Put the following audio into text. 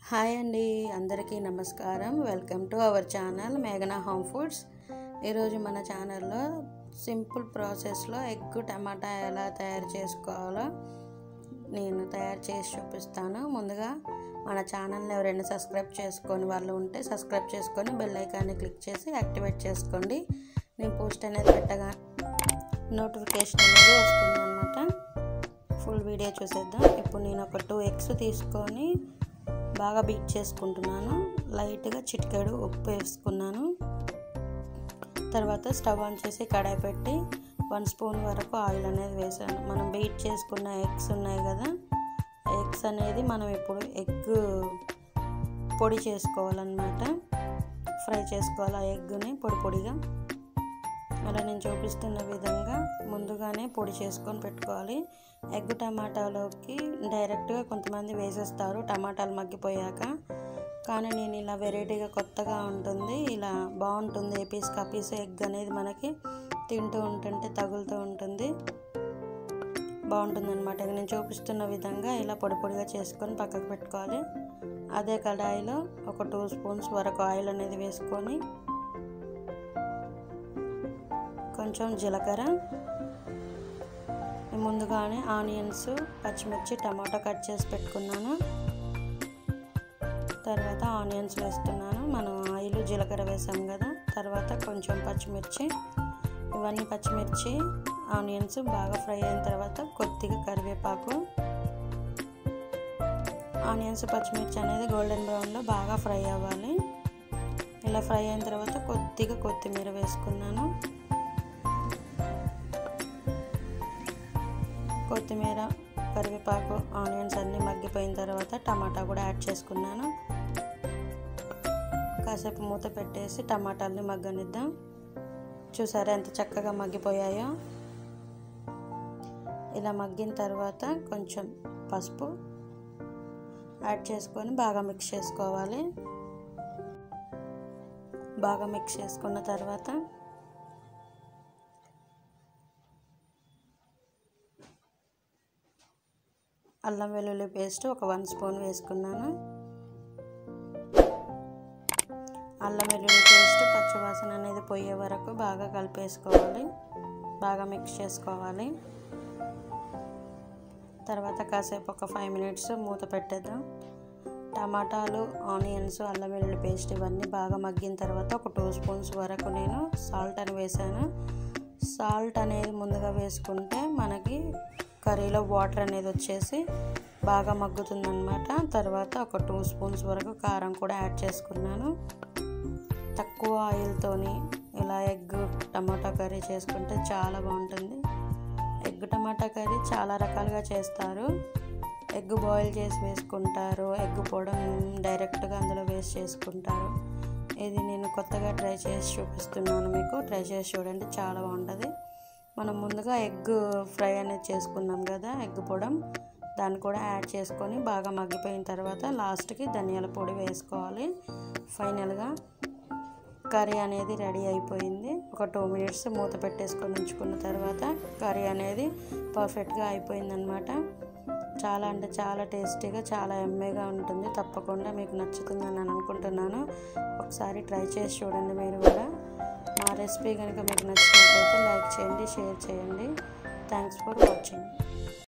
hi అండి అందరికీ నమస్కారం వెల్కమ్ టు అవర్ ఛానల్ మేఘనా హోమ్ ఫుడ్స్ ఈరోజు మన ఛానల్లో సింపుల్ ప్రాసెస్లో ఎగ్ టమాటా ఎలా తయారు చేసుకోవాలో నేను తయారు చేసి చూపిస్తాను ముందుగా మన ఛానల్ని ఎవరైనా సబ్స్క్రైబ్ చేసుకొని వాళ్ళు ఉంటే సబ్స్క్రైబ్ చేసుకొని బెల్ ఐకాన్ని క్లిక్ చేసి యాక్టివేట్ చేసుకోండి నేను పోస్ట్ అనేది పెట్టగా నోటిఫికేషన్ అనేది వస్తుంది అనమాట ఫుల్ వీడియో చూసేద్దాం ఇప్పుడు నేను ఒక టూ ఎగ్స్ తీసుకొని బాగా బీట్ చేసుకుంటున్నాను లైట్గా చిటికెడు ఉప్పు వేసుకున్నాను తర్వాత స్టవ్ ఆన్ చేసి కడాయి పెట్టి వన్ స్పూన్ వరకు ఆయిల్ అనేది వేసాను మనం బీట్ చేసుకున్న ఎగ్స్ ఉన్నాయి కదా ఎగ్స్ అనేది మనం ఇప్పుడు ఎగ్ పొడి చేసుకోవాలన్నమాట ఫ్రై చేసుకోవాలి ఆ ఎగ్ని పొడి పొడిగా అలా నేను చూపిస్తున్న విధంగా ముందుగానే పొడి చేసుకొని పెట్టుకోవాలి ఎగ్ టమాటాలోకి డైరెక్ట్గా కొంతమంది వేసేస్తారు టమాటాలు మగ్గిపోయాక కానీ నేను ఇలా వెరైటీగా కొత్తగా ఉంటుంది ఇలా బాగుంటుంది ఏ పీస్ కా పీస్ ఎగ్ అనేది మనకి తింటూ ఉంటుంటే తగులుతూ ఉంటుంది బాగుంటుంది అనమాట నేను చూపిస్తున్న విధంగా ఇలా పొడి పొడిగా చేసుకొని పక్కకు పెట్టుకోవాలి అదే కడాయిలో ఒక టూ స్పూన్స్ వరకు ఆయిల్ అనేది వేసుకొని కొంచెం జీలకర్ర ముందుగానే ఆనియన్స్ పచ్చిమిర్చి టమాటా కట్ చేసి పెట్టుకున్నాను తర్వాత ఆనియన్స్ వేస్తున్నాను మనం ఆయిల్ జీలకర్ర వేసాం కదా తర్వాత కొంచెం పచ్చిమిర్చి ఇవన్నీ పచ్చిమిర్చి ఆనియన్స్ బాగా ఫ్రై అయిన తర్వాత కొద్దిగా కరివేపాకు ఆనియన్స్ పచ్చిమిర్చి అనేది గోల్డెన్ బ్రౌన్లో బాగా ఫ్రై అవ్వాలి ఇలా ఫ్రై అయిన తర్వాత కొద్దిగా కొత్తిమీర వేసుకున్నాను కొత్తిమీర కరివేపాకు ఆనియన్స్ అన్నీ మగ్గిపోయిన తర్వాత టమాటా కూడా యాడ్ చేసుకున్నాను కాసేపు మూత పెట్టేసి టమాటాలని మగ్గనిద్దాం చూసారా ఎంత చక్కగా మగ్గిపోయాయో ఇలా మగ్గిన తర్వాత కొంచెం పసుపు యాడ్ చేసుకొని బాగా మిక్స్ చేసుకోవాలి బాగా మిక్స్ చేసుకున్న తర్వాత అల్లం వెల్లుల్లి పేస్ట్ ఒక వన్ స్పూన్ వేసుకున్నాను అల్లం వెల్లుల్లి పేస్ట్ పచ్చివాసన అనేది పోయే వరకు బాగా కలిపేసుకోవాలి బాగా మిక్స్ చేసుకోవాలి తర్వాత కాసేపు ఒక ఫైవ్ మినిట్స్ మూత పెట్టేద్దాం టమాటాలు ఆనియన్స్ అల్లం వెల్లుల్లి పేస్ట్ ఇవన్నీ బాగా మగ్గిన తర్వాత ఒక టూ స్పూన్స్ వరకు నేను సాల్ట్ అని వేసాను సాల్ట్ అనేది ముందుగా వేసుకుంటే మనకి కర్రీలో వాటర్ అనేది వచ్చేసి బాగా మగ్గుతుందన్నమాట తర్వాత ఒక టూ స్పూన్స్ వరకు కారం కూడా యాడ్ చేసుకున్నాను తక్కువ ఆయిల్తోని ఇలా ఎగ్ టమాటా కర్రీ చేసుకుంటే చాలా బాగుంటుంది ఎగ్ టమాటా కర్రీ చాలా రకాలుగా చేస్తారు ఎగ్ బాయిల్ చేసి వేసుకుంటారు ఎగ్ పొడం డైరెక్ట్గా అందులో వేసి చేసుకుంటారు ఇది నేను కొత్తగా ట్రై చేసి చూపిస్తున్నాను మీకు ట్రై చేసి చూడండి చాలా బాగుంటుంది మనం ముందుగా ఎగ్ ఫ్రై అనేది చేసుకున్నాం కదా ఎగ్ పొడం దాన్ని కూడా యాడ్ చేసుకొని బాగా మగ్గిపోయిన తర్వాత లాస్ట్కి ధనియాల పొడి వేసుకోవాలి ఫైనల్గా కర్రీ అనేది రెడీ అయిపోయింది ఒక టూ మినిట్స్ మూత పెట్టేసుకొని ఉంచుకున్న తర్వాత కర్రీ అనేది పర్ఫెక్ట్గా అయిపోయిందనమాట చాలా అంటే చాలా టేస్టీగా చాలా ఎమ్మేగా ఉంటుంది తప్పకుండా మీకు నచ్చుతుందని నేను అనుకుంటున్నాను ఒకసారి ట్రై చేసి చూడండి మీరు కూడా మా రెసిపీ కనుక మీకు నచ్చినట్లయితే లైక్ చేయండి షేర్ చేయండి థ్యాంక్స్ ఫర్ వాచింగ్